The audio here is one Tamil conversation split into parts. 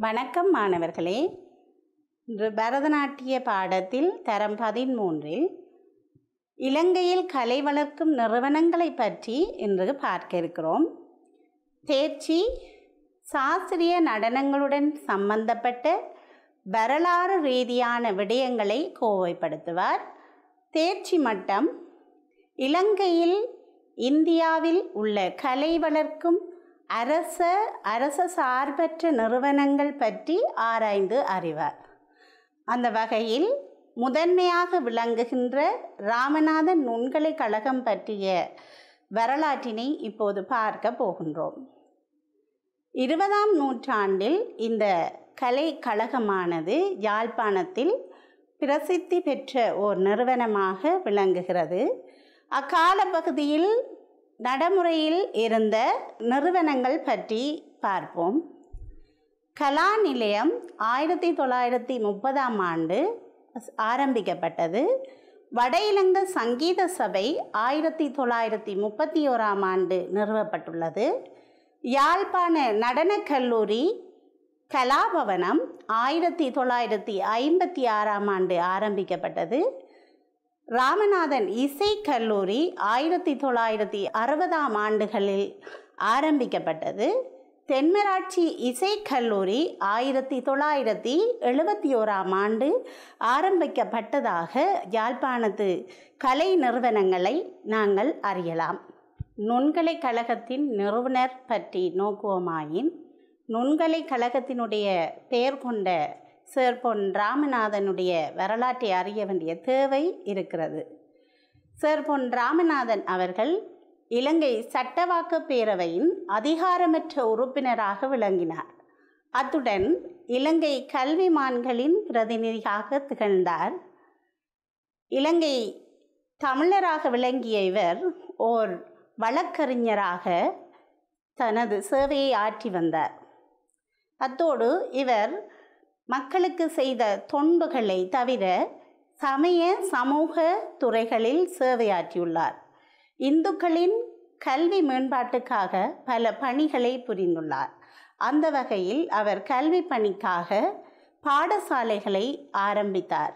வணக்கம் மாணவர்களே இன்று பரதநாட்டிய பாடத்தில் தரம் பதிமூன்றில் இலங்கையில் கலை வளர்க்கும் நிறுவனங்களை பற்றி இன்று பார்க்க இருக்கிறோம் தேர்ச்சி சாஸ்திரிய நடனங்களுடன் சம்பந்தப்பட்ட வரலாறு ரீதியான விடயங்களை கோவைப்படுத்துவார் தேர்ச்சி மட்டம் இலங்கையில் இந்தியாவில் உள்ள கலை வளர்க்கும் அரச அரச சார்பற்ற நிறுவனங்கள் பற்றி ஆராய்ந்து அறிவார் அந்த வகையில் முதன்மையாக விளங்குகின்ற ராமநாதன் நுண்கலை கழகம் பற்றிய வரலாற்றினை இப்போது பார்க்க போகின்றோம் இருபதாம் நூற்றாண்டில் இந்த கலை கழகமானது யாழ்ப்பாணத்தில் பிரசித்தி பெற்ற ஓர் நிறுவனமாக விளங்குகிறது அக்கால பகுதியில் நடைமுறையில் இருந்த நிறுவனங்கள் பற்றி பார்ப்போம் கலா நிலையம் ஆயிரத்தி தொள்ளாயிரத்தி முப்பதாம் ஆண்டு ஆரம்பிக்கப்பட்டது வட இலங்கை சங்கீத சபை ஆயிரத்தி தொள்ளாயிரத்தி முப்பத்தி ஓராம் ஆண்டு நிறுவப்பட்டுள்ளது யாழ்ப்பாண நடனக் கல்லூரி கலாபவனம் ஆயிரத்தி தொள்ளாயிரத்தி ஐம்பத்தி ஆறாம் ஆண்டு ஆரம்பிக்கப்பட்டது ராமநாதன் இசை கல்லூரி ஆயிரத்தி தொள்ளாயிரத்தி அறுபதாம் ஆண்டுகளில் ஆரம்பிக்கப்பட்டது தென்மராட்சி இசை கல்லூரி ஆயிரத்தி தொள்ளாயிரத்தி எழுபத்தி ஓராம் ஆண்டு ஆரம்பிக்கப்பட்டதாக யாழ்ப்பாணத்து கலை நிறுவனங்களை நாங்கள் அறியலாம் நுண்கலை கழகத்தின் நிறுவனர் பற்றி நோக்குவோமாயின் நுண்கலை கழகத்தினுடைய பெயர் கொண்ட சேர் பொன் ராமநாதனுடைய வரலாற்றை அறிய வேண்டிய தேவை இருக்கிறது சேர் பொன் ராமநாதன் அவர்கள் இலங்கை சட்டவாக்க பேரவையின் அதிகாரமற்ற உறுப்பினராக விளங்கினார் அத்துடன் இலங்கை கல்விமான்களின் பிரதிநிதியாக திகழ்ந்தார் இலங்கை தமிழராக விளங்கிய இவர் ஓர் வழக்கறிஞராக தனது சேவையை ஆற்றி வந்தார் அத்தோடு இவர் மக்களுக்கு செய்த தொண்டுகளை தவிர சமய சமூக துறைகளில் சேவையாற்றியுள்ளார் இந்துக்களின் கல்வி மேம்பாட்டுக்காக பல பணிகளை புரிந்துள்ளார் அந்த வகையில் அவர் கல்வி பணிக்காக பாடசாலைகளை ஆரம்பித்தார்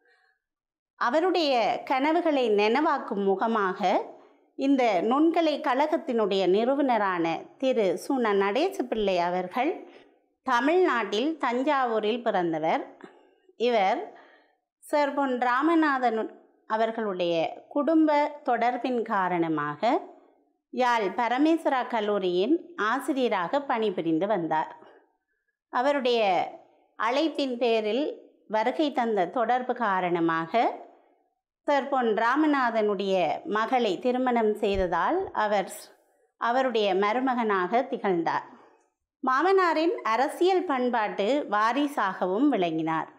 அவருடைய கனவுகளை நனவாக்கும் முகமாக இந்த நுண்கலை கழகத்தினுடைய நிறுவனரான திரு சுன நடேச பிள்ளை அவர்கள் தமிழ்நாட்டில் தஞ்சாவூரில் பிறந்தவர் இவர் சர் பொன் ராமநாதன் அவர்களுடைய குடும்ப தொடர்பின் காரணமாக யாழ் பரமேஸ்வரா கல்லூரியின் ஆசிரியராக பணிபுரிந்து வந்தார் அவருடைய அழைப்பின் பேரில் வருகை தந்த தொடர்பு காரணமாக சர் பொன் ராமநாதனுடைய மகளை திருமணம் செய்ததால் அவர் அவருடைய மருமகனாக திகழ்ந்தார் மாமனாரின் அரசியல் பண்பாட்டு வாரிசாகவும் விளங்கினார்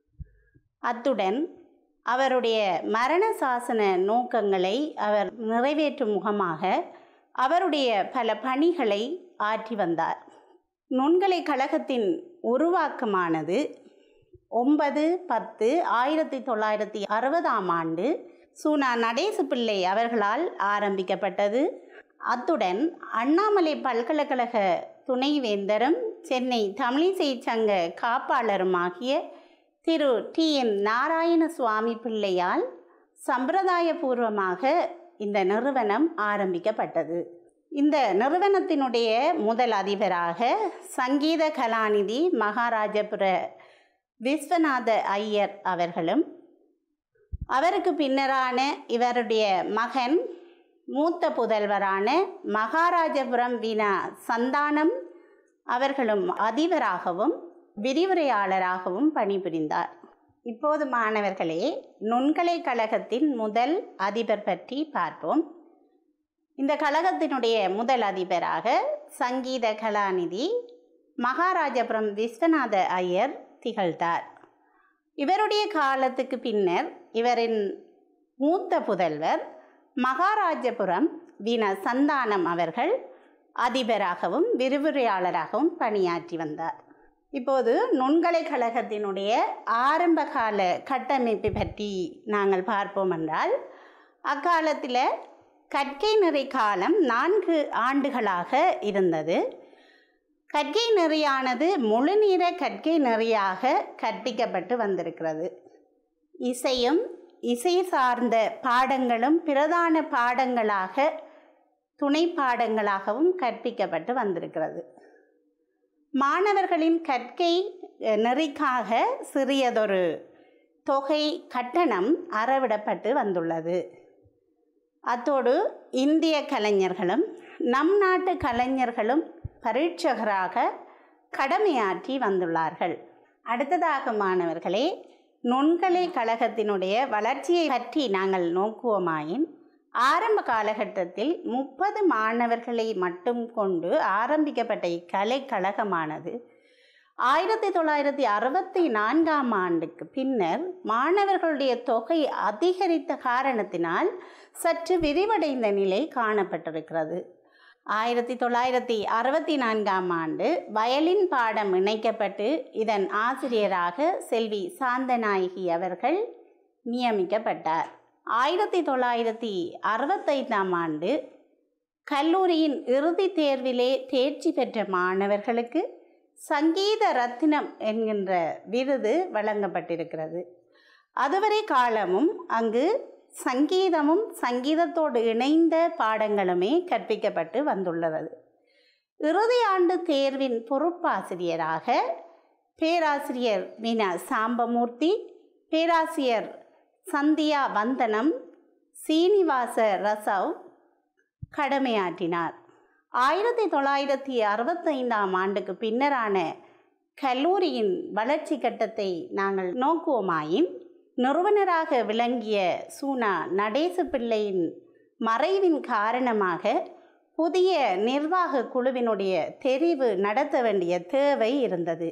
அத்துடன் அவருடைய மரண சாசன நோக்கங்களை அவர் நிறைவேற்றும் முகமாக அவருடைய பல பணிகளை ஆற்றி வந்தார் நுண்கலை கழகத்தின் உருவாக்கமானது ஒன்பது பத்து ஆயிரத்தி தொள்ளாயிரத்தி அறுபதாம் ஆண்டு சூனா நடேச பிள்ளை அவர்களால் ஆரம்பிக்கப்பட்டது அத்துடன் அண்ணாமலை பல்கலைக்கழக துணைவேந்தரும் சென்னை தமிழிசை சங்க காப்பாளருமாகிய திரு டி என் நாராயண சுவாமி பிள்ளையால் சம்பிரதாயபூர்வமாக இந்த நிறுவனம் ஆரம்பிக்கப்பட்டது இந்த நிறுவனத்தினுடைய முதல் அதிபராக சங்கீத கலாநிதி மகாராஜபுர விஸ்வநாத ஐயர் அவர்களும் அவருக்கு பின்னரான இவருடைய மகன் மூத்த புதல்வரான மகாராஜபுரம் வினா சந்தானம் அவர்களும் அதிபராகவும் விரிவுரையாளராகவும் பணிபுரிந்தார் இப்போது மாணவர்களே நுண்கலை கழகத்தின் முதல் அதிபர் பற்றி பார்ப்போம் இந்த கழகத்தினுடைய முதல் அதிபராக சங்கீத கலாநிதி மகாராஜபுரம் விஸ்வநாத ஐயர் திகழ்ந்தார் இவருடைய காலத்துக்கு பின்னர் இவரின் மூத்த புதல்வர் மகாராஜபுரம் வீண சந்தானம் அவர்கள் அதிபராகவும் விரிவுரையாளராகவும் பணியாற்றி வந்தார் இப்போது நுண்கலை கழகத்தினுடைய ஆரம்பகால கட்டமைப்பு பற்றி நாங்கள் பார்ப்போம் என்றால் அக்காலத்தில் கற்கை நிறை காலம் நான்கு ஆண்டுகளாக இருந்தது கற்கை நெறியானது முழுநீர கற்கை நெறியாக கற்பிக்கப்பட்டு வந்திருக்கிறது இசையும் இசை சார்ந்த பாடங்களும் பிரதான பாடங்களாக துணை பாடங்களாகவும் கற்பிக்கப்பட்டு வந்திருக்கிறது மாணவர்களின் கற்கை நெறிக்காக சிறியதொரு தொகை கட்டணம் அறவிடப்பட்டு வந்துள்ளது அத்தோடு இந்திய கலைஞர்களும் நம் நாட்டு கலைஞர்களும் பரீட்சகராக கடமையாற்றி வந்துள்ளார்கள் அடுத்ததாக மாணவர்களே நுண்கலை கழகத்தினுடைய வளர்ச்சியை பற்றி நாங்கள் நோக்குவோமாயின் ஆரம்ப காலகட்டத்தில் முப்பது மாணவர்களை மட்டும் கொண்டு ஆரம்பிக்கப்பட்ட இக்கலைக்கழகமானது ஆயிரத்தி தொள்ளாயிரத்தி அறுபத்தி நான்காம் ஆண்டுக்கு பின்னர் மாணவர்களுடைய தொகை அதிகரித்த காரணத்தினால் சற்று விரிவடைந்த நிலை காணப்பட்டிருக்கிறது ஆயிரத்தி தொள்ளாயிரத்தி அறுபத்தி நான்காம் ஆண்டு வயலின் பாடம் இணைக்கப்பட்டு இதன் ஆசிரியராக செல்வி சாந்தநாயகி அவர்கள் நியமிக்கப்பட்டார் ஆயிரத்தி தொள்ளாயிரத்தி அறுபத்தைந்தாம் ஆண்டு கல்லூரியின் இறுதித் தேர்விலே தேர்ச்சி பெற்ற மாணவர்களுக்கு சங்கீத ரத்தினம் என்கின்ற விருது வழங்கப்பட்டிருக்கிறது அதுவரை காலமும் அங்கு சங்கீதமும் சங்கீதத்தோடு இணைந்த பாடங்களுமே கற்பிக்கப்பட்டு வந்துள்ளது இறுதி ஆண்டு தேர்வின் பொறுப்பாசிரியராக பேராசிரியர் மீனா சாம்பமூர்த்தி பேராசிரியர் சந்தியா வந்தனம் சீனிவாச ரசவ் கடமையாற்றினார் ஆயிரத்தி தொள்ளாயிரத்தி அறுபத்தைந்தாம் ஆண்டுக்கு பின்னரான கல்லூரியின் வளர்ச்சி கட்டத்தை நாங்கள் நோக்குவோமாயின் நிறுவனராக விளங்கிய சூனா நடேச பிள்ளையின் மறைவின் காரணமாக புதிய நிர்வாக குழுவினுடைய தெரிவு நடத்த வேண்டிய தேவை இருந்தது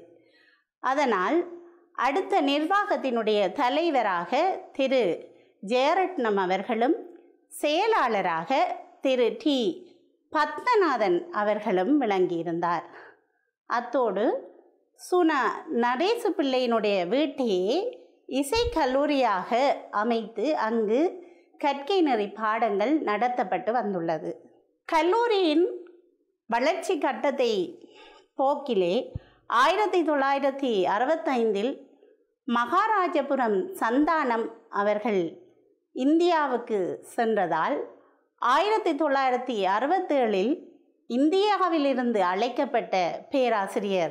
அதனால் அடுத்த நிர்வாகத்தினுடைய தலைவராக திரு ஜெயரட்னம் அவர்களும் செயலாளராக திரு டி பத்மநாதன் அவர்களும் விளங்கியிருந்தார் அத்தோடு சுனா நடேச பிள்ளையினுடைய வீட்டையே இசைக்கல்லூரியாக அமைத்து அங்கு கற்கை நெறி பாடங்கள் நடத்தப்பட்டு வந்துள்ளது கல்லூரியின் வளர்ச்சி கட்டத்தை போக்கிலே ஆயிரத்தி தொள்ளாயிரத்தி அறுபத்தைந்தில் மகாராஜபுரம் சந்தானம் அவர்கள் இந்தியாவுக்கு சென்றதால் ஆயிரத்தி தொள்ளாயிரத்தி அறுபத்தேழில் இந்தியாவிலிருந்து அழைக்கப்பட்ட பேராசிரியர்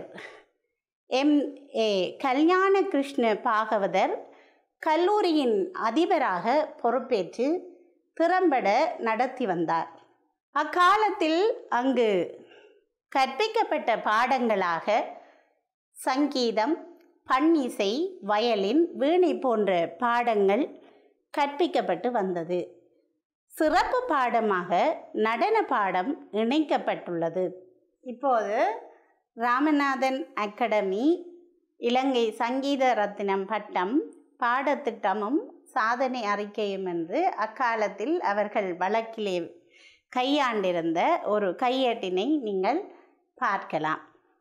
எம் ஏ கல்யாண கிருஷ்ண பாகவதர் கல்லூரியின் அதிபராக பொறுப்பேற்று திறம்பட நடத்தி வந்தார் அக்காலத்தில் அங்கு கற்பிக்கப்பட்ட பாடங்களாக சங்கீதம் பன்னிசை வயலின் வீணை போன்ற பாடங்கள் கற்பிக்கப்பட்டு வந்தது சிறப்பு பாடமாக நடன பாடம் இணைக்கப்பட்டுள்ளது இப்போது ராமநாதன் அகாடமி இலங்கை சங்கீத ரத்தினம் பட்டம் பாடத்திட்டமும் சாதனை அறிக்கையும் என்று அக்காலத்தில் அவர்கள் வழக்கிலே கையாண்டிருந்த ஒரு கையேட்டினை நீங்கள் பார்க்கலாம்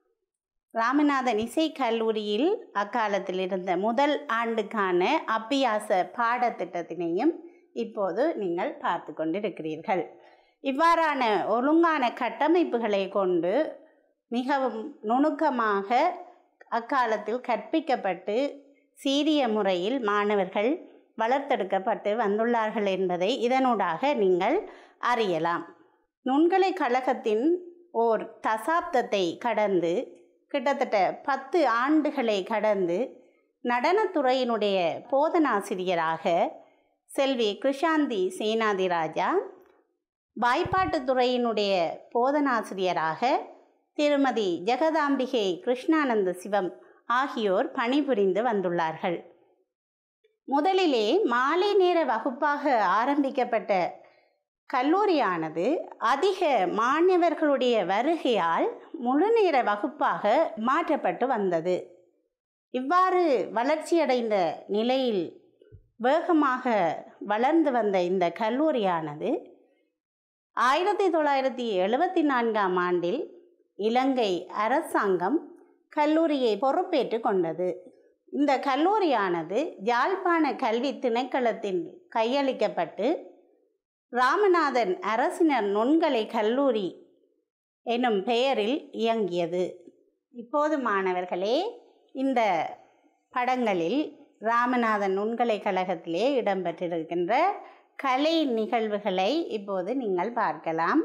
ராமநாதன் இசை கல்லூரியில் அக்காலத்தில் இருந்த முதல் ஆண்டுக்கான அபியாச பாடத்திட்டத்தினையும் இப்போது நீங்கள் பார்த்து கொண்டிருக்கிறீர்கள் இவ்வாறான ஒழுங்கான கட்டமைப்புகளை கொண்டு மிகவும் நுணுக்கமாக அக்காலத்தில் கற்பிக்கப்பட்டு சீரிய முறையில் மாணவர்கள் வளர்த்தெடுக்கப்பட்டு வந்துள்ளார்கள் என்பதை இதனூடாக நீங்கள் அறியலாம் நுண்கலை கழகத்தின் ஓர் தசாப்தத்தை கடந்து கிட்டத்தட்ட பத்து ஆண்டுகளை கடந்து நடனத்துறையினுடைய போதனாசிரியராக செல்வி கிருஷாந்தி சேனாதி ராஜா வாய்ப்பாட்டுத் துறையினுடைய போதனாசிரியராக திருமதி ஜெகதாம்பிகை கிருஷ்ணானந்த சிவம் ஆகியோர் பணிபுரிந்து வந்துள்ளார்கள் முதலிலே மாலை நேர வகுப்பாக ஆரம்பிக்கப்பட்ட கல்லூரியானது அதிக மாணவர்களுடைய வருகையால் முழுநேர வகுப்பாக மாற்றப்பட்டு வந்தது இவ்வாறு வளர்ச்சியடைந்த நிலையில் வேகமாக வளர்ந்து வந்த இந்த கல்லூரியானது ஆயிரத்தி தொள்ளாயிரத்தி எழுபத்தி நான்காம் ஆண்டில் இலங்கை அரசாங்கம் கல்லூரியை பொறுப்பேற்று கொண்டது இந்த கல்லூரியானது யாழ்ப்பாண கல்வி திணைக்களத்தில் கையளிக்கப்பட்டு ராமநாதன் அரசினர் நுண்கலை கல்லூரி எனும் பெயரில் இயங்கியது இப்போது மாணவர்களே இந்த படங்களில் ராமநாதன் நுண்கலை கழகத்திலே இடம்பெற்றிருக்கின்ற கலை நிகழ்வுகளை இப்போது நீங்கள் பார்க்கலாம்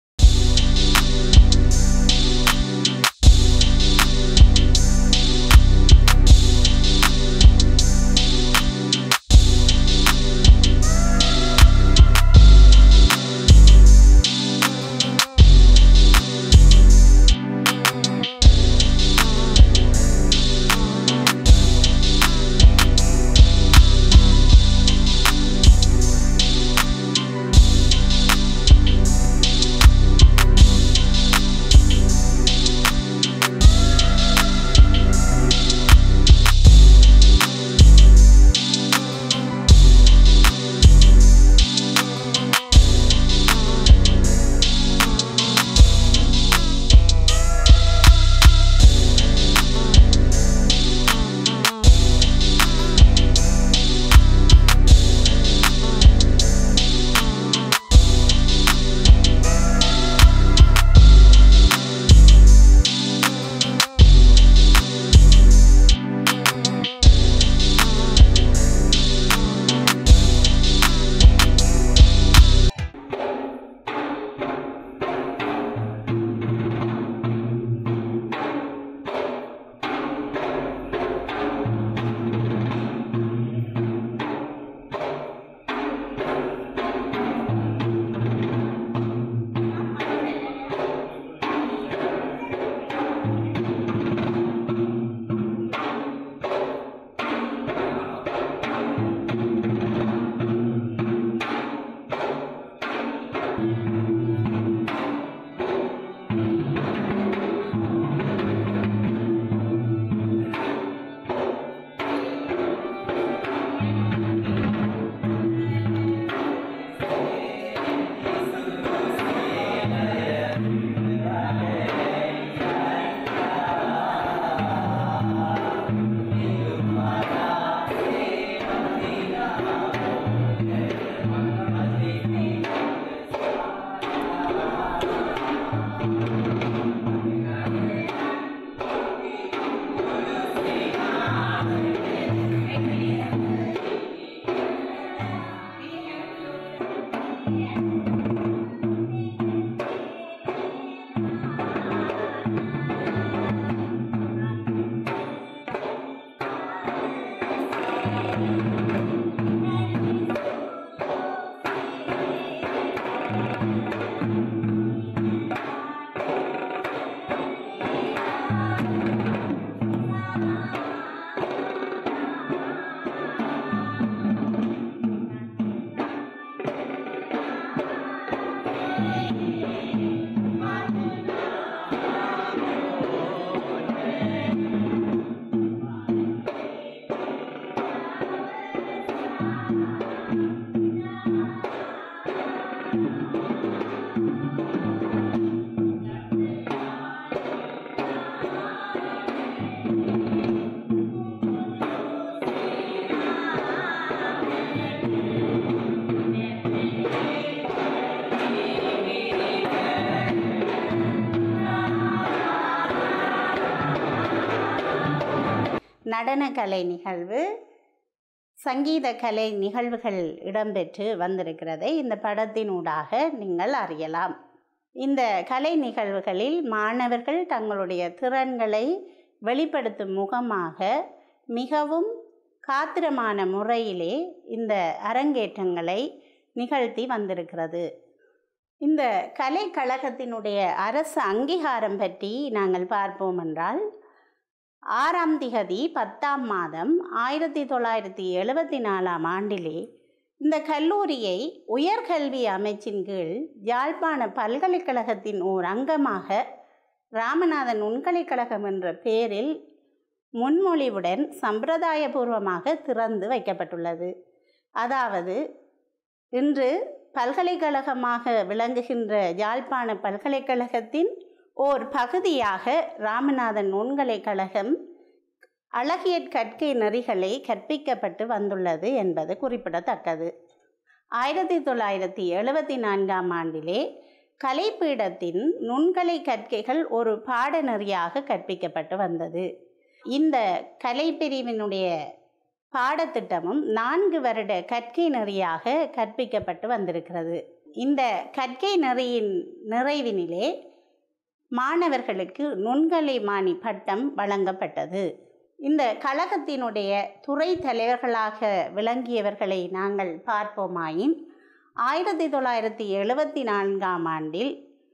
நடனக்கலை நிகழ்வு சங்கீத கலை நிகழ்வுகள் இடம்பெற்று வந்திருக்கிறதை இந்த படத்தினூடாக நீங்கள் அறியலாம் இந்த கலை நிகழ்வுகளில் மாணவர்கள் தங்களுடைய திறன்களை வெளிப்படுத்தும் முகமாக மிகவும் காத்திரமான முறையிலே இந்த அரங்கேற்றங்களை நிகழ்த்தி வந்திருக்கிறது இந்த கலைக்கழகத்தினுடைய அரசு அங்கீகாரம் பற்றி நாங்கள் பார்ப்போம் என்றால் ஆறாம் திகதி பத்தாம் மாதம் ஆயிரத்தி தொள்ளாயிரத்தி எழுபத்தி நாலாம் ஆண்டிலே இந்த கல்லூரியை உயர்கல்வி அமைச்சின் கீழ் யாழ்ப்பாண பல்கலைக்கழகத்தின் ஓர் அங்கமாக ராமநாதன் நுண்கலைக்கழகம் என்ற பெயரில் முன்மொழிவுடன் சம்பிரதாயபூர்வமாக திறந்து வைக்கப்பட்டுள்ளது அதாவது இன்று பல்கலைக்கழகமாக விளங்குகின்ற யாழ்ப்பாண பல்கலைக்கழகத்தின் ஓர் பகுதியாக ராமநாதன் நுண்கலைக்கழகம் அழகிய கற்கை நெறிகளை கற்பிக்கப்பட்டு வந்துள்ளது என்பது குறிப்பிடத்தக்கது ஆயிரத்தி தொள்ளாயிரத்தி எழுபத்தி நான்காம் ஆண்டிலே கலைப்பீடத்தின் நுண்கலை கற்கைகள் ஒரு பாடநெறியாக கற்பிக்கப்பட்டு வந்தது இந்த கலைப்பிரிவினுடைய பாடத்திட்டமும் நான்கு வருட கற்கை நெறியாக கற்பிக்கப்பட்டு வந்திருக்கிறது இந்த கற்கை நெறியின் நிறைவினிலே மாணவர்களுக்கு நுண்கலை மாணி பட்டம் வழங்கப்பட்டது இந்த கழகத்தினுடைய துறை தலைவர்களாக விளங்கியவர்களை நாங்கள் பார்ப்போமாயின் ஆயிரத்தி தொள்ளாயிரத்தி எழுபத்தி நான்காம் ஆண்டில்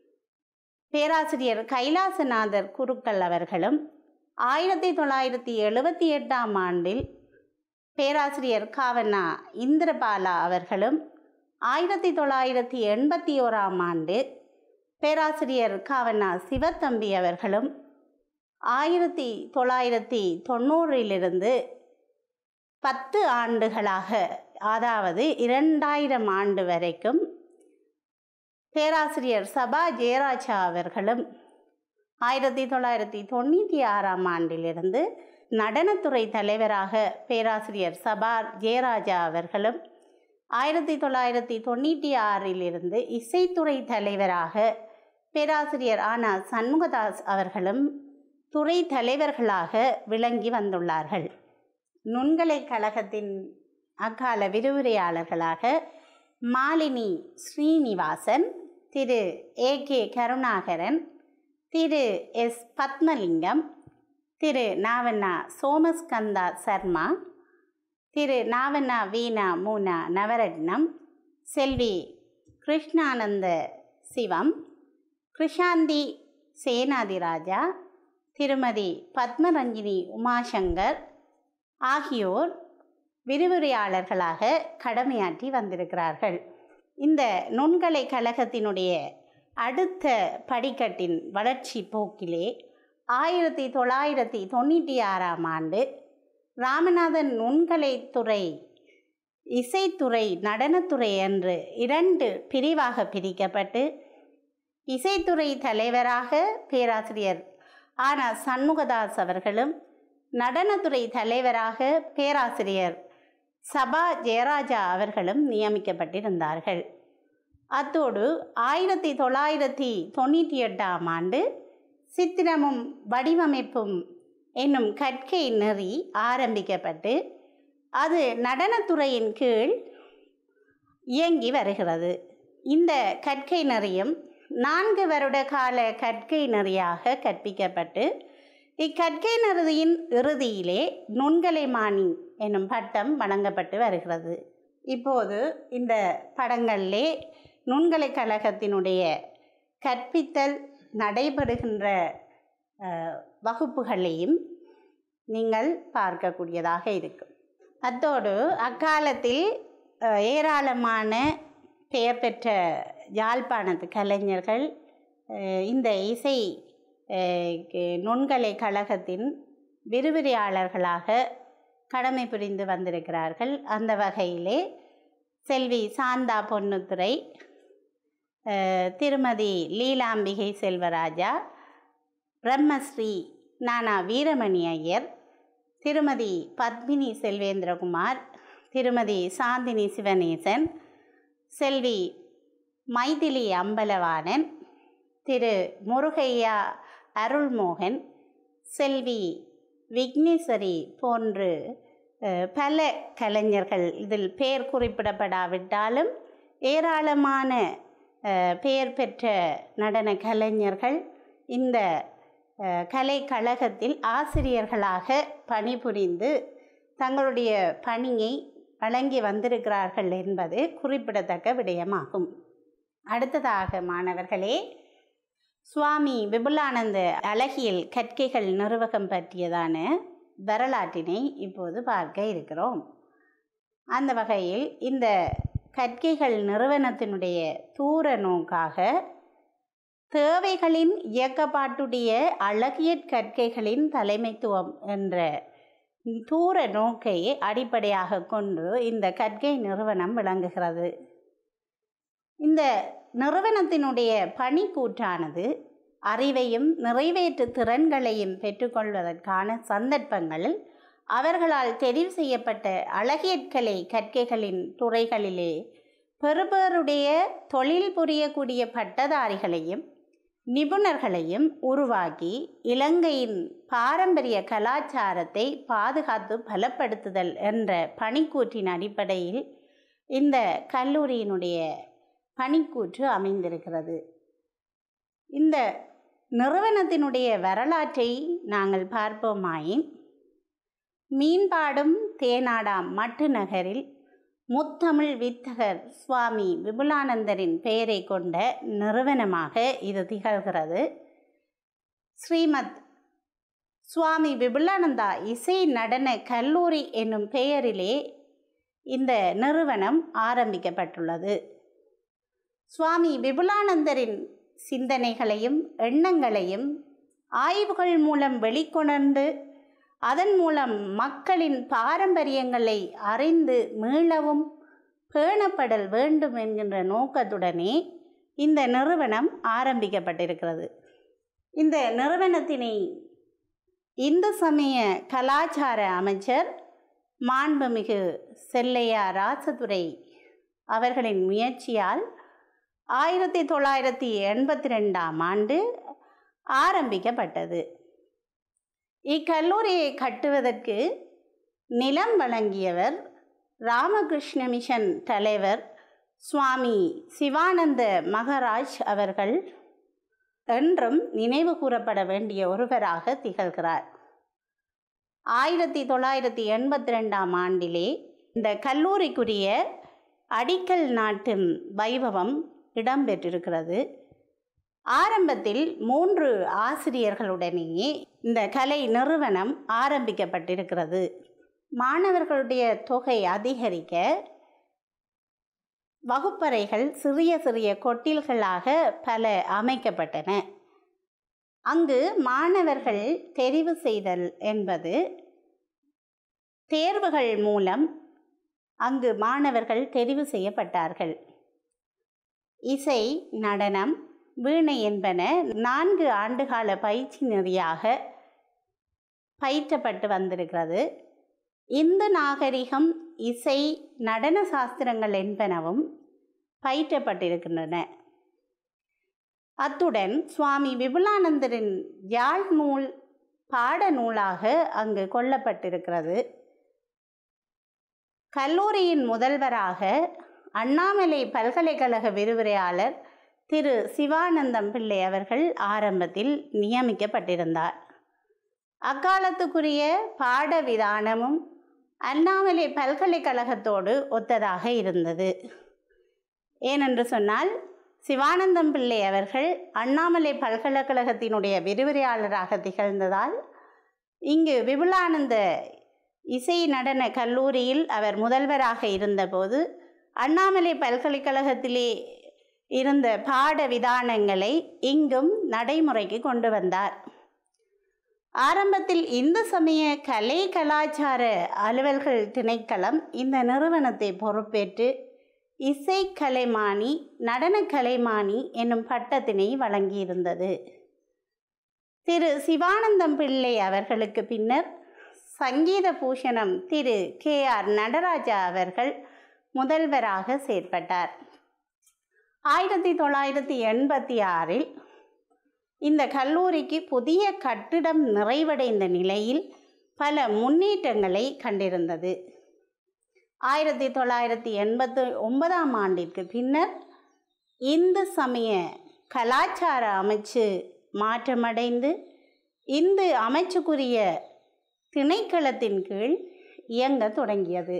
பேராசிரியர் கைலாசநாதர் குருக்கள் அவர்களும் ஆயிரத்தி தொள்ளாயிரத்தி எழுபத்தி எட்டாம் ஆண்டில் பேராசிரியர் காவண்ணா இந்திரபாலா அவர்களும் ஆயிரத்தி தொள்ளாயிரத்தி எண்பத்தி ஓராம் ஆண்டு பேராசிரியர் காவண்ணா சிவத்தம்பி அவர்களும் ஆயிரத்தி தொள்ளாயிரத்தி தொண்ணூறிலிருந்து பத்து ஆண்டுகளாக அதாவது இரண்டாயிரம் ஆண்டு வரைக்கும் பேராசிரியர் சபா ஜெயராஜா அவர்களும் ஆயிரத்தி தொள்ளாயிரத்தி தொண்ணூற்றி ஆறாம் ஆண்டிலிருந்து நடனத்துறை தலைவராக பேராசிரியர் சபா ஜெயராஜா அவர்களும் ஆயிரத்தி தொள்ளாயிரத்தி தொண்ணூற்றி ஆறிலிருந்து இசைத்துறை தலைவராக பேராசிரியர் ஆனா சண்முகதாஸ் அவர்களும் துறை தலைவர்களாக விளங்கி வந்துள்ளார்கள் நுண்கலை கழகத்தின் அக்கால விரிவுரையாளர்களாக Malini Srinivasan Thiru A K Karunakaran Thiru S Padmalingam Thiru நாவண்ணா சோமஸ்கந்தா சர்மா திரு நாவண்ணா வீணா மூனா நவரட்னம் செல்வி கிருஷ்ணானந்த சிவம் கிருஷாந்தி சேனாதிராஜா திருமதி பத்மரஞ்சினி உமாசங்கர் ஆகியோர் விரிவுரையாளர்களாக கடமையாற்றி வந்திருக்கிறார்கள் இந்த நுண்கலை கழகத்தினுடைய அடுத்த படிக்கட்டின் வளர்ச்சி போக்கிலே ஆயிரத்தி தொள்ளாயிரத்தி தொண்ணூற்றி ஆறாம் ஆண்டு ராமநாதன் நுண்கலைத்துறை இசைத்துறை நடனத்துறை என்று இரண்டு பிரிவாக பிரிக்கப்பட்டு இசைத்துறை தலைவராக பேராசிரியர் ஆனா சண்முகதாஸ் அவர்களும் நடனத்துறை தலைவராக பேராசிரியர் சபா ஜெயராஜா அவர்களும் நியமிக்கப்பட்டிருந்தார்கள் அத்தோடு ஆயிரத்தி தொள்ளாயிரத்தி தொண்ணூற்றி எட்டாம் ஆண்டு சித்திரமும் வடிவமைப்பும் என்னும் கற்கை நெறி ஆரம்பிக்கப்பட்டு அது நடனத்துறையின் கீழ் இயங்கி வருகிறது இந்த கற்கை நெறியும் நான்கு வருட கால கற்கை நெறியாக கற்பிக்கப்பட்டு இக்கற்கை நெறியின் இறுதியிலே நுண்கலைமானி என்னும் பட்டம் வழங்கப்பட்டு வருகிறது இப்போது இந்த படங்களிலே நுண்கலை கழகத்தினுடைய கற்பித்தல் நடைபெறுகின்ற அஹ், வகுப்புகளையும் நீங்கள் பார்க்கக்கூடியதாக இருக்கும் அத்தோடு அக்காலத்தில் அஹ், ஏராளமான பெயர் பெற்ற யாழ்ப்பாணத்து கலைஞர்கள் அஹ், இந்த இசை அஹ், கு- நுண்கலை கழகத்தின் விரிவுரையாளர்களாக கடமை புரிந்து வந்திருக்கிறார்கள் அந்த வகையிலே செல்வி சாந்தா பொன்னுத்துறை அஹ், திருமதி லீலாம்பிகை செல்வராஜா பிரம்மஸ்ரீ நானா வீரமணி ஐயர் திருமதி பத்மினி செல்வேந்திரகுமார் திருமதி சாந்தினி சிவநேசன் செல்வி மைதிலி அம்பலவாணன் திரு முருகையா அருள்மோகன் செல்வி விக்னேஸ்வரி போன்று அஹ், பல கலைஞர்கள் இதில் பெயர் குறிப்பிடப்படாவிட்டாலும் ஏராளமான அஹ், பெயர் பெற்ற நடன கலைஞர்கள் இந்த அஹ், கலைக்கழகத்தில் ஆசிரியர்களாக பணிபுரிந்து தங்களுடைய பணியை வழங்கி வந்திருக்கிறார்கள் என்பது குறிப்பிடத்தக்க விடயமாகும் அடுத்ததாக மாணவர்களே சுவாமி விபுலானந்த அழகியல் கற்கைகள் நிறுவகம் பற்றியதான வரலாற்றினை இப்போது பார்க்க இருக்கிறோம் அந்த வகையில் இந்த கற்கைகள் நிறுவனத்தினுடைய தூர நோக்காக தேவைகளின் இயக்கப்பாட்டுடைய அழகியற் கற்கைகளின் தலைமைத்துவம் என்ற தூர நோக்கை அடிப்படையாக கொண்டு இந்த கற்கை நிறுவனம் விளங்குகிறது இந்த நிறுவனத்தினுடைய பணிக்கூற்றானது அறிவையும் நிறைவேற்று திறன்களையும் பெற்றுக்கொள்வதற்கான சந்தர்ப்பங்கள் அவர்களால் தெரிவு செய்யப்பட்ட அழகியற்கலை கற்கைகளின் துறைகளிலே பெறுபேறுடைய தொழில் புரியக்கூடிய பட்டதாரிகளையும் நிபுணர்களையும் உருவாக்கி இலங்கையின் பாரம்பரிய கலாச்சாரத்தை பாதுகாத்து பலப்படுத்துதல் என்ற பணிக்கூற்றின் அடிப்படையில் இந்த கல்லூரியினுடைய பணிக்கூற்று அமைந்திருக்கிறது இந்த நிறுவனத்தினுடைய வரலாற்றை நாங்கள் பார்ப்போமாயின் மீன்பாடும் தேனாடாம் மட்டு நகரில் முத்தமிழ் வித்தகர் சுவாமி விபுலானந்தரின் பெயரை கொண்ட நிறுவனமாக இது திகழ்கிறது ஸ்ரீமத் சுவாமி விபுலானந்தா இசை நடன கல்லூரி என்னும் பெயரிலே இந்த நிறுவனம் ஆரம்பிக்கப்பட்டுள்ளது சுவாமி விபுலானந்தரின் சிந்தனைகளையும் எண்ணங்களையும் ஆய்வுகள் மூலம் வெளிக்கொணர்ந்து அதன் மூலம் மக்களின் பாரம்பரியங்களை அறிந்து மீளவும் பேணப்படல் வேண்டும் என்கின்ற நோக்கத்துடனே இந்த நிறுவனம் ஆரம்பிக்கப்பட்டிருக்கிறது இந்த நிறுவனத்தினை இந்து சமய கலாச்சார அமைச்சர் மாண்புமிகு செல்லையா ராசதுரை அவர்களின் முயற்சியால் ஆயிரத்தி தொள்ளாயிரத்தி எண்பத்தி ரெண்டாம் ஆண்டு ஆரம்பிக்கப்பட்டது இக்கல்லூரியை கட்டுவதற்கு நிலம் வழங்கியவர் ராமகிருஷ்ண மிஷன் தலைவர் சுவாமி சிவானந்த மகராஜ் அவர்கள் என்றும் நினைவு கூறப்பட வேண்டிய ஒருவராக திகழ்கிறார் ஆயிரத்தி தொள்ளாயிரத்தி எண்பத்தி ரெண்டாம் ஆண்டிலே இந்த கல்லூரிக்குரிய அடிக்கல் நாட்டும் வைபவம் இடம்பெற்றிருக்கிறது ஆரம்பத்தில் மூன்று ஆசிரியர்களுடனேயே இந்த கலை நிறுவனம் ஆரம்பிக்கப்பட்டிருக்கிறது மாணவர்களுடைய தொகை அதிகரிக்க வகுப்பறைகள் சிறிய சிறிய கொட்டில்களாக பல அமைக்கப்பட்டன அங்கு மாணவர்கள் தெரிவு செய்தல் என்பது தேர்வுகள் மூலம் அங்கு மாணவர்கள் தெரிவு செய்யப்பட்டார்கள் இசை நடனம் வீணை என்பன நான்கு ஆண்டுகால பயிற்சி நெறியாக பயிற்றப்பட்டு வந்திருக்கிறது இந்து நாகரிகம் இசை நடன சாஸ்திரங்கள் என்பனவும் பயிற்றப்பட்டிருக்கின்றன அத்துடன் சுவாமி விபுலானந்தரின் யாழ் நூல் பாட நூலாக அங்கு கொல்லப்பட்டிருக்கிறது கல்லூரியின் முதல்வராக அண்ணாமலை பல்கலைக்கழக விரிவுரையாளர் திரு சிவானந்தம் பிள்ளை அவர்கள் ஆரம்பத்தில் நியமிக்கப்பட்டிருந்தார் அக்காலத்துக்குரிய பாட விதானமும் அண்ணாமலை பல்கலைக்கழகத்தோடு ஒத்ததாக இருந்தது ஏனென்று சொன்னால் சிவானந்தம் பிள்ளை அவர்கள் அண்ணாமலை பல்கலைக்கழகத்தினுடைய விரிவுரையாளராக திகழ்ந்ததால் இங்கு விபுலானந்த இசை நடன கல்லூரியில் அவர் முதல்வராக இருந்தபோது அண்ணாமலை பல்கலைக்கழகத்திலே இருந்த பாட விதானங்களை இங்கும் நடைமுறைக்கு கொண்டு வந்தார் ஆரம்பத்தில் இந்து சமய கலை கலாச்சார அலுவல்கள் திணைக்களம் இந்த நிறுவனத்தை பொறுப்பேற்று இசை கலைமானி நடன கலைமானி என்னும் பட்டத்தினை வழங்கியிருந்தது திரு சிவானந்தம் பிள்ளை அவர்களுக்கு பின்னர் சங்கீத பூஷணம் திரு கே ஆர் நடராஜா அவர்கள் முதல்வராக செயற்பட்டார் ஆயிரத்தி தொள்ளாயிரத்தி எண்பத்தி ஆறில் இந்த கல்லூரிக்கு புதிய கட்டிடம் நிறைவடைந்த நிலையில் பல முன்னேற்றங்களை கண்டிருந்தது ஆயிரத்தி தொள்ளாயிரத்தி எண்பத்தி ஒன்பதாம் ஆண்டிற்கு பின்னர் இந்து சமய கலாச்சார அமைச்சு மாற்றமடைந்து இந்து அமைச்சுக்குரிய திணைக்களத்தின் கீழ் இயங்க தொடங்கியது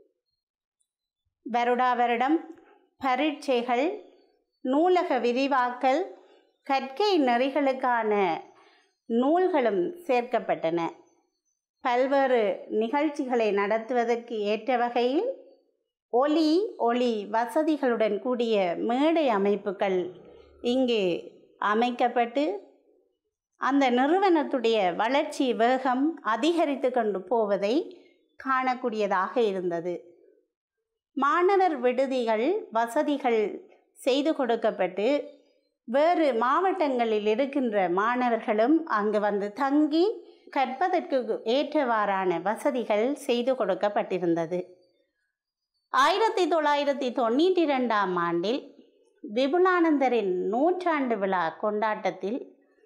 வருடா வருடம் பரீட்சைகள் நூலக விரிவாக்கல் கற்கை நெறிகளுக்கான நூல்களும் சேர்க்கப்பட்டன பல்வேறு நிகழ்ச்சிகளை நடத்துவதற்கு ஏற்ற வகையில் ஒலி ஒளி வசதிகளுடன் கூடிய மேடை அமைப்புகள் இங்கு அமைக்கப்பட்டு அந்த நிறுவனத்துடைய வளர்ச்சி வேகம் அதிகரித்து கொண்டு போவதை காணக்கூடியதாக இருந்தது மாணவர் விடுதிகள் வசதிகள் செய்து கொடுக்கப்பட்டு வேறு மாவட்டங்களில் இருக்கின்ற மாணவர்களும் அங்கு வந்து தங்கி கற்பதற்கு ஏற்றவாறான வசதிகள் செய்து கொடுக்கப்பட்டிருந்தது ஆயிரத்தி தொள்ளாயிரத்தி தொண்ணூற்றி ரெண்டாம் ஆண்டில் விபுலானந்தரின் நூற்றாண்டு விழா கொண்டாட்டத்தில்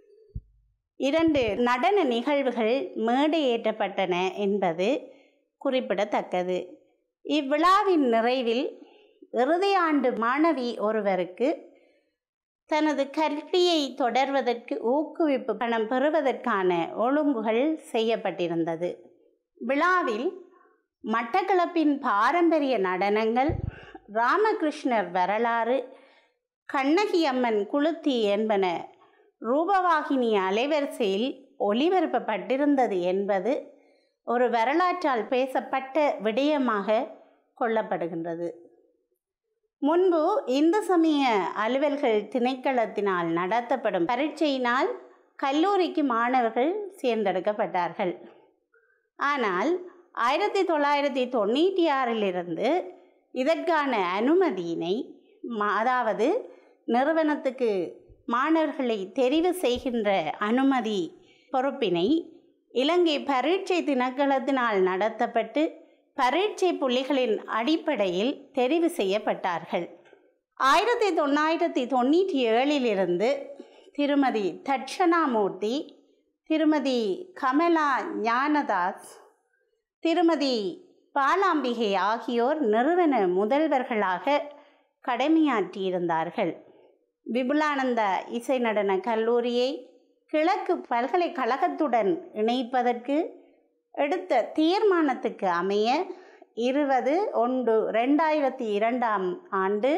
இரண்டு நடன நிகழ்வுகள் மேடையேற்றப்பட்டன என்பது குறிப்பிடத்தக்கது இவ்விழாவின் நிறைவில் இறுதி ஆண்டு மாணவி ஒருவருக்கு தனது கல்வியை தொடர்வதற்கு ஊக்குவிப்பு பணம் பெறுவதற்கான ஒழுங்குகள் செய்யப்பட்டிருந்தது விழாவில் மட்டக்களப்பின் பாரம்பரிய நடனங்கள் ராமகிருஷ்ணர் வரலாறு கண்ணகி அம்மன் குளுத்தி என்பன ரூபவாகினி அலைவரிசையில் ஒளிபரப்பப்பட்டிருந்தது என்பது ஒரு வரலாற்றால் பேசப்பட்ட விடயமாக கொள்ளப்படுகின்றது முன்பு இந்து சமய அலுவல்கள் திணைக்களத்தினால் நடத்தப்படும் பரீட்சையினால் கல்லூரிக்கு மாணவர்கள் தேர்ந்தெடுக்கப்பட்டார்கள் ஆனால் ஆயிரத்தி தொள்ளாயிரத்தி தொண்ணூற்றி ஆறிலிருந்து இதற்கான அனுமதியினை ம- அதாவது நிறுவனத்துக்கு மாணவர்களை தெரிவு செய்கின்ற அனுமதி பொறுப்பினை இலங்கை பரீட்சை திணைக்களத்தினால் நடத்தப்பட்டு பரீட்சை புள்ளிகளின் அடிப்படையில் தெரிவு செய்யப்பட்டார்கள் ஆயிரத்தி தொள்ளாயிரத்தி தொண்ணூற்றி ஏழிலிருந்து திருமதி தட்சணாமூர்த்தி திருமதி கமலா ஞானதாஸ் திருமதி பாலாம்பிகை ஆகியோர் நிறுவன முதல்வர்களாக கடமையாற்றியிருந்தார்கள் விபுலானந்த இசை நடன கல்லூரியை கிழக்கு பல்கலைக்கழகத்துடன் இணைப்பதற்கு எடுத்த தீர்மானத்துக்கு அமைய இருபது ஒன்று ரெண்டாயிரத்தி இரண்டாம் ஆண்டு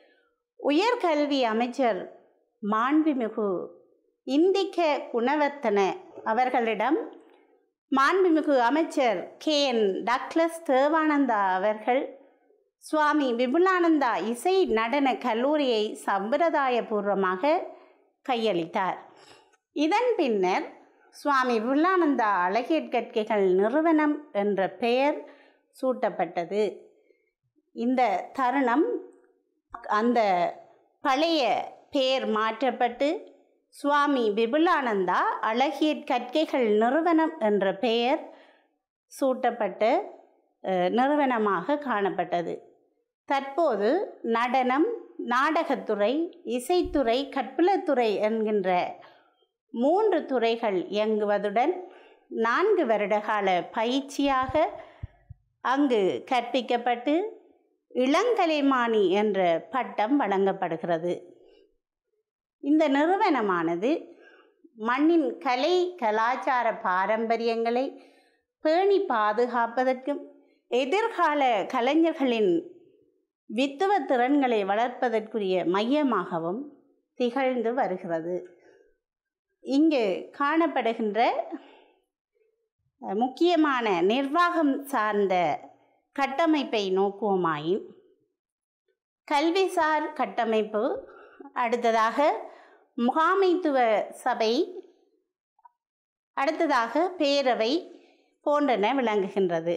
உயர்கல்வி அமைச்சர் மாண்புமிகு இந்திக்க குணவர்த்தன அவர்களிடம் மாண்புமிகு அமைச்சர் கே என் டக்ளஸ் தேவானந்தா அவர்கள் சுவாமி விபுலானந்தா இசை நடன கல்லூரியை சம்பிரதாயபூர்வமாக கையளித்தார் இதன் பின்னர் சுவாமி விபுலானந்தா அழகியற் கற்கைகள் நிறுவனம் என்ற பெயர் சூட்டப்பட்டது இந்த தருணம் அந்த பழைய பெயர் மாற்றப்பட்டு சுவாமி விபுலானந்தா அழகியற் கற்கைகள் நிறுவனம் என்ற பெயர் சூட்டப்பட்ட அஹ், நிறுவனமாக காணப்பட்டது தற்போது நடனம் நாடகத்துறை இசைத்துறை கற்பிலத்துறை என்கின்ற மூன்று துறைகள் இயங்குவதுடன் நான்கு வருடகால பயிற்சியாக அங்கு கற்பிக்கப்பட்டு இளங்கலைமானி என்ற பட்டம் வழங்கப்படுகிறது இந்த நிறுவனமானது மண்ணின் கலை கலாச்சார பாரம்பரியங்களை பேணி பாதுகாப்பதற்கும் எதிர்கால கலைஞர்களின் வித்துவ திறன்களை வளர்ப்பதற்குரிய மையமாகவும் திகழ்ந்து வருகிறது இங்கு காணப்படுகின்ற அஹ், முக்கியமான நிர்வாகம் சார்ந்த கட்டமைப்பை நோக்குவோமாயின் கல்விசார் கட்டமைப்பு அடுத்ததாக முகாமைத்துவ சபை அடுத்ததாக பேரவை போன்றன விளங்குகின்றது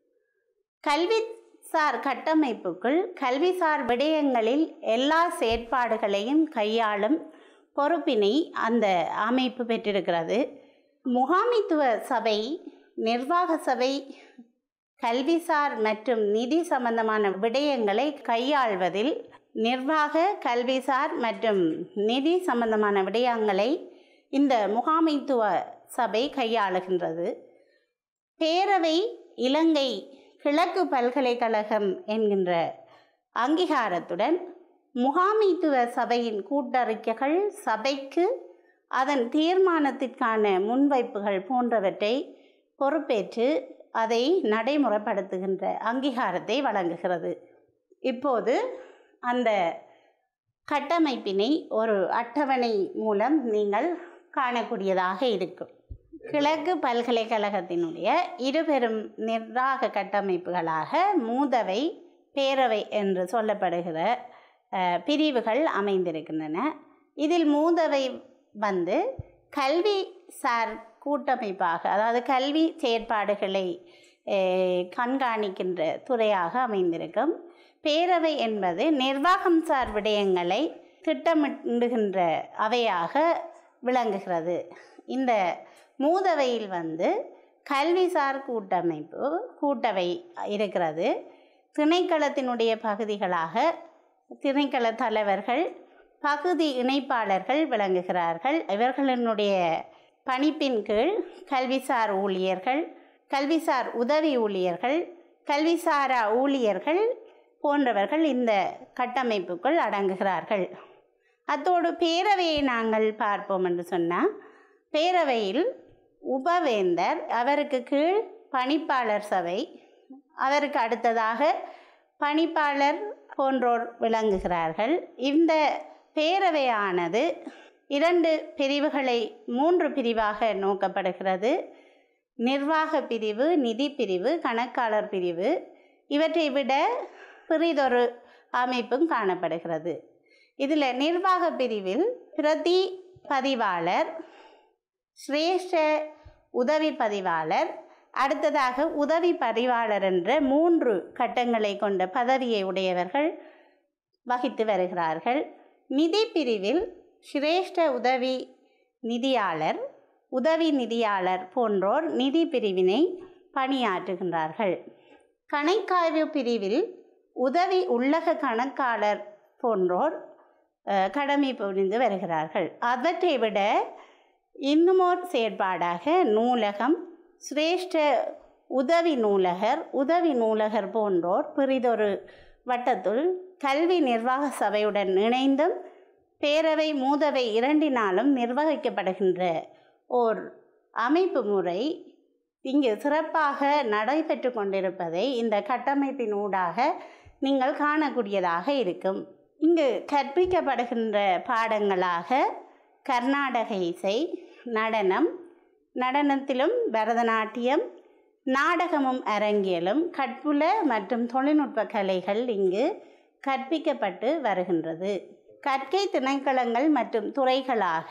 கல்விசார் கட்டமைப்புக்குள் கல்விசார் விடயங்களில் எல்லா செயற்பாடுகளையும் கையாளும் பொறுப்பினை அந்த அமைப்பு பெற்றிருக்கிறது முகாமைத்துவ சபை நிர்வாக சபை கல்விசார் மற்றும் நிதி சம்பந்தமான விடயங்களை கையாள்வதில் நிர்வாக கல்விசார் மற்றும் நிதி சம்பந்தமான விடயங்களை இந்த முகாமைத்துவ சபை கையாளுகின்றது பேரவை இலங்கை கிழக்கு பல்கலைக்கழகம் என்கின்ற அங்கீகாரத்துடன் முகாமைத்துவ சபையின் கூட்டறிக்கைகள் சபைக்கு அதன் தீர்மானத்திற்கான முன்வைப்புகள் போன்றவற்றை பொறுப்பேற்று அதை நடைமுறைப்படுத்துகின்ற அங்கீகாரத்தை வழங்குகிறது இப்போது அந்த கட்டமைப்பினை ஒரு அட்டவணை மூலம் நீங்கள் காணக்கூடியதாக இருக்கும் கிழக்கு பல்கலைக்கழகத்தினுடைய இருபெரும் நிர்வாக கட்டமைப்புகளாக மூதவை பேரவை என்று சொல்லப்படுகிற அஹ், பிரிவுகள் அமைந்திருக்கின்றன இதில் மூதவை வந்து கல்வி சார் கூட்டமைப்பாக அதாவது கல்வி செயற்பாடுகளை அஹ், கண்காணிக்கின்ற துறையாக அமைந்திருக்கும் பேரவை என்பது நிர்வாகம் சார் விடயங்களை திட்டமிடுகின்ற அவையாக விளங்குகிறது இந்த மூதவையில் வந்து கல்விசார் கூட்டமைப்பு கூட்டவை இருக்கிறது திணைக்களத்தினுடைய பகுதிகளாக திணைக்கள தலைவர்கள் பகுதி இணைப்பாளர்கள் விளங்குகிறார்கள் இவர்களினுடைய பணிப்பின் கீழ் கல்விசார் ஊழியர்கள் கல்விசார் உதவி ஊழியர்கள் கல்விசாரா ஊழியர்கள் போன்றவர்கள் இந்த கட்டமைப்புக்குள் அடங்குகிறார்கள் அத்தோடு பேரவையை நாங்கள் பார்ப்போம் என்று சொன்னால் பேரவையில் உபவேந்தர் அவருக்கு கீழ் பணிப்பாளர் சபை அவருக்கு அடுத்ததாக பணிப்பாளர் போன்றோர் விளங்குகிறார்கள் இந்த பேரவையானது இரண்டு பிரிவுகளை மூன்று பிரிவாக நோக்கப்படுகிறது நிர்வாக பிரிவு நிதி பிரிவு கணக்காளர் பிரிவு இவற்றை விட பிறிதொரு அமைப்பும் காணப்படுகிறது இதில் நிர்வாக பிரிவில் பிரதி பதிவாளர் சிரேஷ்ட உதவி பதிவாளர் அடுத்ததாக உதவி பதிவாளர் என்ற மூன்று கட்டங்களை கொண்ட பதவியை உடையவர்கள் வகித்து வருகிறார்கள் நிதி பிரிவில் சிரேஷ்ட உதவி நிதியாளர் உதவி நிதியாளர் போன்றோர் நிதி பிரிவினை பணியாற்றுகின்றார்கள் கணக்காய்வு பிரிவில் உதவி உள்ளக கணக்காளர் போன்றோர் அஹ், கடமை புரிந்து வருகிறார்கள் அவற்றை விட இன்னுமோர் செயற்பாடாக நூலகம் சிரேஷ்ட உதவி நூலகர் உதவி நூலகர் போன்றோர் பிறிதொரு வட்டத்துள் கல்வி நிர்வாக சபையுடன் இணைந்தும் பேரவை மூதவை இரண்டினாலும் நிர்வகிக்கப்படுகின்ற ஓர் அமைப்பு முறை இங்கு சிறப்பாக நடைபெற்று கொண்டிருப்பதை இந்த கட்டமைப்பின் ஊடாக நீங்கள் காணக்கூடியதாக இருக்கும் இங்கு கற்பிக்கப்படுகின்ற பாடங்களாக கர்நாடக இசை நடனம் நடனத்திலும் பரதநாட்டியம் நாடகமும் அரங்கியலும் கற்புல மற்றும் தொழில்நுட்ப கலைகள் இங்கு கற்பிக்கப்பட்டு வருகின்றது கற்கை திணைக்களங்கள் மற்றும் துறைகளாக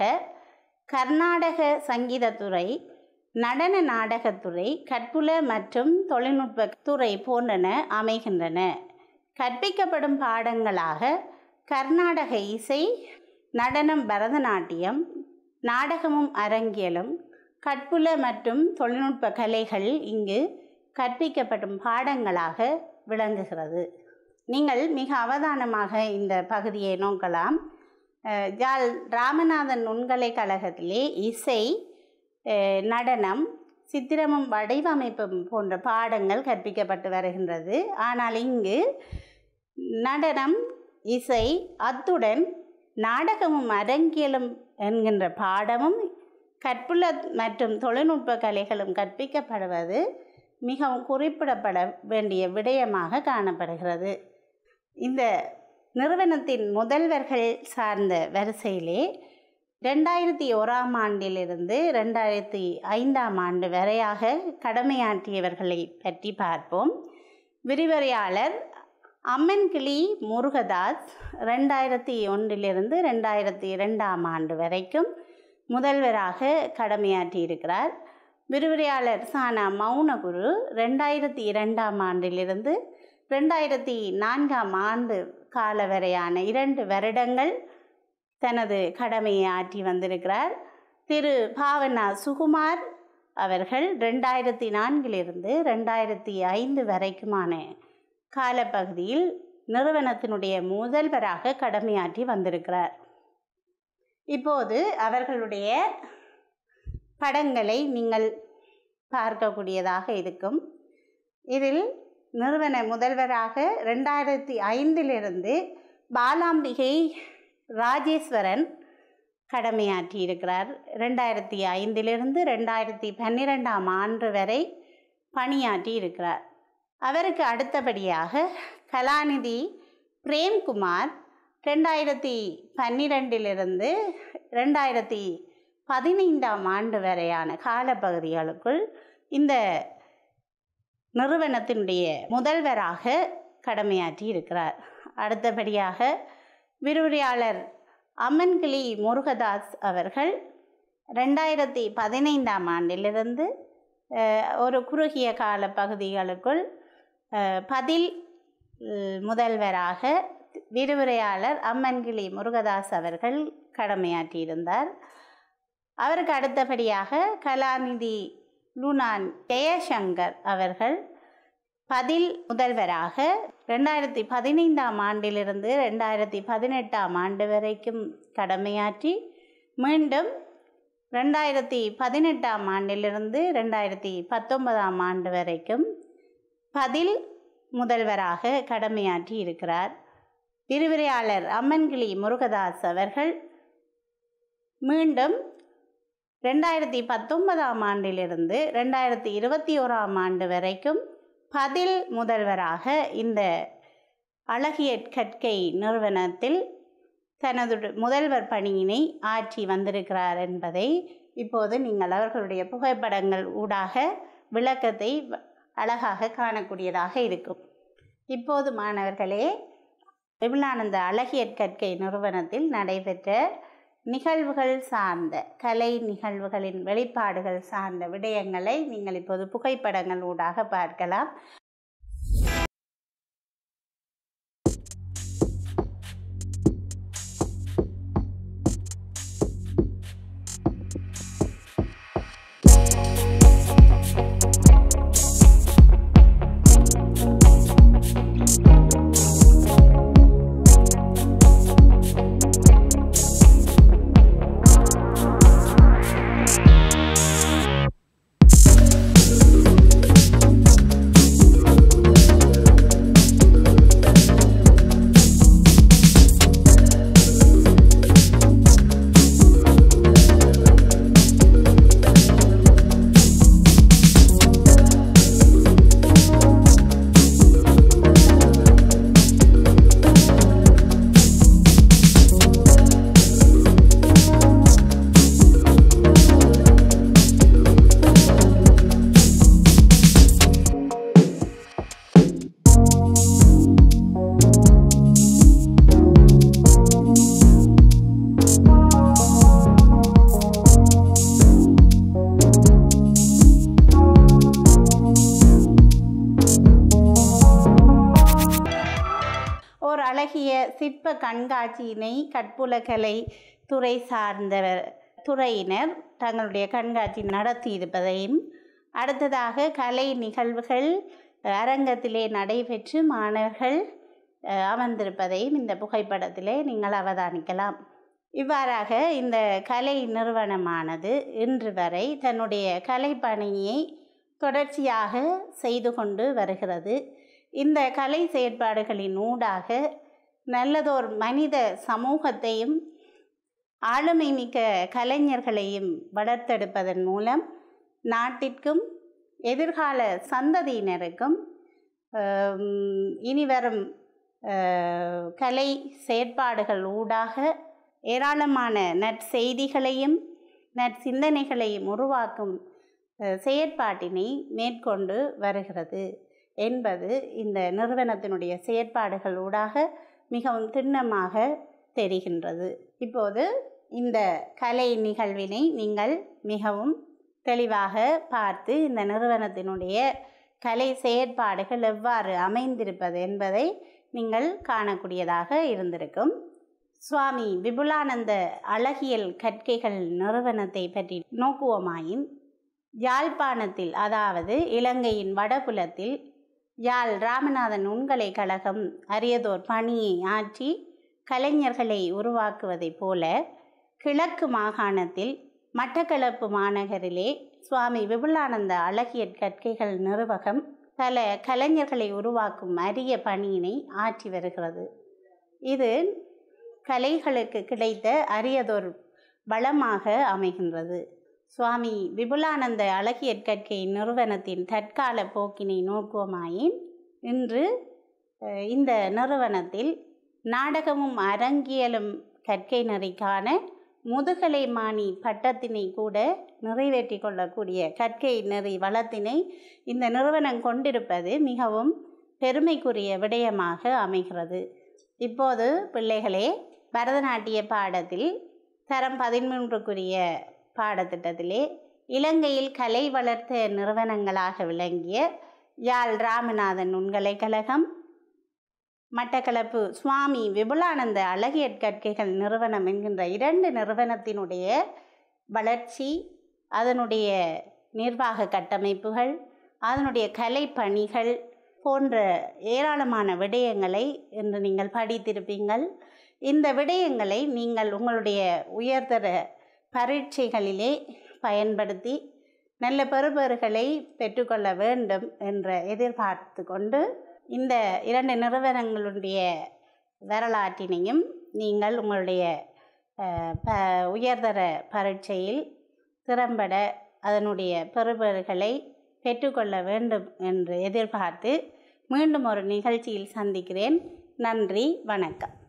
கர்நாடக சங்கீதத்துறை நடன நாடகத்துறை கற்புல மற்றும் தொழில்நுட்ப துறை போன்றன அமைகின்றன கற்பிக்கப்படும் பாடங்களாக கர்நாடக இசை நடனம் பரதநாட்டியம் நாடகமும் அரங்கியலும் கற்புல மற்றும் தொழில்நுட்ப கலைகள் இங்கு கற்பிக்கப்படும் பாடங்களாக விளங்குகிறது நீங்கள் மிக அவதானமாக இந்த பகுதியை நோக்கலாம் அஹ், ஜாழ் ராமநாதன் நுண்கலை கழகத்திலே இசை அஹ், நடனம் சித்திரமும் வடிவமைப்பும் போன்ற பாடங்கள் கற்பிக்கப்பட்டு வருகின்றது ஆனால் இங்கு நடனம் இசை அத்துடன் நாடகமும் அரங்கியலும் என்கின்ற பாடமும் கற்புல மற்றும் தொழில்நுட்ப கலைகளும் கற்பிக்கப்படுவது மிகவும் குறிப்பிடப்பட வேண்டிய விடயமாக காணப்படுகிறது இந்த நிறுவனத்தின் முதல்வர்கள் சார்ந்த வரிசையிலே ரெண்டாயிரத்தி ஓராம் ஆண்டிலிருந்து ரெண்டாயிரத்தி ஐந்தாம் ஆண்டு வரையாக கடமையாற்றியவர்களை பற்றி பார்ப்போம் விரிவுரையாளர் அம்மன்கிளி முருகதாஸ் ரெண்டாயிரத்தி ஒன்றிலிருந்து ரெண்டாயிரத்தி இரண்டாம் ஆண்டு வரைக்கும் முதல்வராக கடமையாற்றியிருக்கிறார் விரிவுரையாளர் சானா மௌனகுரு ரெண்டாயிரத்தி இரண்டாம் ஆண்டிலிருந்து ரெண்டாயிரத்தி நான்காம் ஆண்டு கால வரையான இரண்டு வருடங்கள் தனது கடமையை ஆற்றி வந்திருக்கிறார் திரு பாவனா சுகுமார் அவர்கள் ரெண்டாயிரத்தி நான்கிலிருந்து ரெண்டாயிரத்தி ஐந்து வரைக்குமான காலப்பகுதியில் நிறுவனத்தினுடைய முதல்வராக கடமையாற்றி வந்திருக்கிறார் இப்போது அவர்களுடைய படங்களை நீங்கள் பார்க்கக்கூடியதாக இருக்கும் இதில் நிறுவன முதல்வராக ரெண்டாயிரத்தி ஐந்திலிருந்து பாலாம்பிகை ராஜேஸ்வரன் கடமையாற்றி இருக்கிறார் ரெண்டாயிரத்தி ஐந்திலிருந்து ரெண்டாயிரத்தி பன்னிரெண்டாம் ஆண்டு வரை பணியாற்றி இருக்கிறார் அவருக்கு அடுத்தபடியாக கலாநிதி பிரேம்குமார் ரெண்டாயிரத்தி பன்னிரெண்டிலிருந்து ரெண்டாயிரத்தி பதினைந்தாம் ஆண்டு வரையான காலப்பகுதிகளுக்குள் இந்த நிறுவனத்தினுடைய முதல்வராக கடமையாற்றி இருக்கிறார் அடுத்தபடியாக விரிவுரையாளர் அம்மன்கிளி முருகதாஸ் அவர்கள் ரெண்டாயிரத்தி பதினைந்தாம் ஆண்டிலிருந்து அஹ், ஒரு குறுகிய கால பகுதிகளுக்குள் அஹ், பதில் அஹ், முதல்வராக விரிவுரையாளர் அம்மன்கிளி முருகதாஸ் அவர்கள் கடமையாற்றியிருந்தார் அவருக்கு அடுத்தபடியாக கலாநிதி லுனான் ஜெயசங்கர் அவர்கள் பதில் முதல்வராக ரெண்டாயிரத்தி பதினைந்தாம் ஆண்டிலிருந்து ரெண்டாயிரத்தி பதினெட்டாம் ஆண்டு வரைக்கும் கடமையாற்றி மீண்டும் ரெண்டாயிரத்தி பதினெட்டாம் ஆண்டிலிருந்து ரெண்டாயிரத்தி பத்தொன்பதாம் ஆண்டு வரைக்கும் பதில் முதல்வராக கடமையாற்றி இருக்கிறார் விரிவுரையாளர் அம்மன்கிளி முருகதாஸ் அவர்கள் மீண்டும் ரெண்டாயிரத்தி பத்தொன்பதாம் ஆண்டிலிருந்து ரெண்டாயிரத்தி இருபத்தி ஓராம் ஆண்டு வரைக்கும் பதில் முதல்வராக இந்த அழகிய கற்கை நிறுவனத்தில் தனது முதல்வர் பணியினை ஆற்றி வந்திருக்கிறார் என்பதை இப்போது நீங்கள் அவர்களுடைய புகைப்படங்கள் ஊடாக விளக்கத்தை அழகாக காணக்கூடியதாக இருக்கும் இப்போது மாணவர்களே விபுலானந்த அழகிய கற்கை நிறுவனத்தில் நடைபெற்ற நிகழ்வுகள் சார்ந்த கலை நிகழ்வுகளின் வெளிப்பாடுகள் சார்ந்த விடயங்களை நீங்கள் இப்போது புகைப்படங்கள் ஊடாக பார்க்கலாம் ஓர் அழகிய சிற்ப கண்காட்சியினை கற்புலகலை துறை சார்ந்தவர் துறையினர் தங்களுடைய கண்காட்சி நடத்தியிருப்பதையும் அடுத்ததாக கலை நிகழ்வுகள் அரங்கத்திலே நடைபெற்று மாணவர்கள் அஹ், அமர்ந்திருப்பதையும் இந்த புகைப்படத்திலே நீங்கள் அவதானிக்கலாம் இவ்வாறாக இந்த கலை நிறுவனமானது இன்று வரை தன்னுடைய கலைப்பணியை தொடர்ச்சியாக செய்து கொண்டு வருகிறது இந்த கலை செயற்பாடுகளின் ஊடாக நல்லதோர் மனித சமூகத்தையும் ஆளுமை மிக்க கலைஞர்களையும் வளர்த்தெடுப்பதன் மூலம் நாட்டிற்கும் எதிர்கால சந்ததியினருக்கும் ஆம், இனிவரும் ஆஹ், கலை செயற்பாடுகள் ஊடாக ஏராளமான நற்செய்திகளையும் நற்சிந்தனைகளையும் உருவாக்கும் அஹ், செயற்பாட்டினை மேற்கொண்டு வருகிறது என்பது இந்த நிறுவனத்தினுடைய செயற்பாடுகள் ஊடாக மிகவும் திண்ணமாக தெரிகின்றது இப்போது இந்த கலை நிகழ்வினை நீங்கள் மிகவும் தெளிவாக பார்த்து இந்த நிறுவனத்தினுடைய கலை செயற்பாடுகள் எவ்வாறு அமைந்திருப்பது என்பதை நீங்கள் காணக்கூடியதாக இருந்திருக்கும் சுவாமி விபுலானந்த அழகியல் கற்கைகள் நிறுவனத்தை பற்றி நோக்குவோமாயின் யாழ்ப்பாணத்தில் அதாவது இலங்கையின் வடபுலத்தில் யாழ் ராமநாதன் நுண்கலை கழகம் அரியதோர் பணியை ஆற்றி கலைஞர்களை உருவாக்குவதைப் போல கிழக்கு மாகாணத்தில் மட்டக்களப்பு மாநகரிலே சுவாமி விபுலானந்த அழகியற் கற்கைகள் நிறுவகம் பல கலைஞர்களை உருவாக்கும் அரிய பணியினை ஆற்றி வருகிறது இது கலைகளுக்கு கிடைத்த அரியதொரு வளமாக அமைகின்றது சுவாமி விபுலானந்த அழகியற் கற்கை நிறுவனத்தின் தற்கால போக்கினை நோக்குவோமாயின் இன்று அஹ், இந்த நிறுவனத்தில் நாடகமும் அரங்கியலும் கற்கை நெறிக்கான முதுகலை மாணி பட்டத்தினை கூட நிறைவேற்றி கொள்ளக்கூடிய கற்கை நெறி வளத்தினை இந்த நிறுவனம் கொண்டிருப்பது மிகவும் பெருமைக்குரிய விடயமாக அமைகிறது இப்போது பிள்ளைகளே பரதநாட்டிய பாடத்தில் தரம் பதிமூன்றுக்குரிய பாடத்திட்டத்திலே இலங்கையில் கலை வளர்த்த நிறுவனங்களாக விளங்கிய யாழ் ராமநாதன் நுண்கலைக்கழகம் மட்டக்களப்பு சுவாமி விபுலானந்த அழகியற் கற்கைகள் நிறுவனம் என்கின்ற இரண்டு நிறுவனத்தினுடைய வளர்ச்சி அதனுடைய நிர்வாக கட்டமைப்புகள் அதனுடைய கலை பணிகள் போன்ற ஏராளமான விடயங்களை இன்று நீங்கள் படித்திருப்பீங்கள் இந்த விடயங்களை நீங்கள் உங்களுடைய உயர்தர பரீட்சைகளிலே பயன்படுத்தி நல்ல பெறுபேறுகளை பெற்றுக்கொள்ள வேண்டும் என்ற எதிர்பார்த்து கொண்டு இந்த இரண்டு நிறுவனங்களுடைய வரலாற்றினையும் நீங்கள் உங்களுடைய அஹ், ப உயர்தர பரீட்சையில் திறம்பட அதனுடைய பெறுபேறுகளை பெற்றுக்கொள்ள வேண்டும் என்று எதிர்பார்த்து மீண்டும் ஒரு நிகழ்ச்சியில் சந்திக்கிறேன் நன்றி வணக்கம்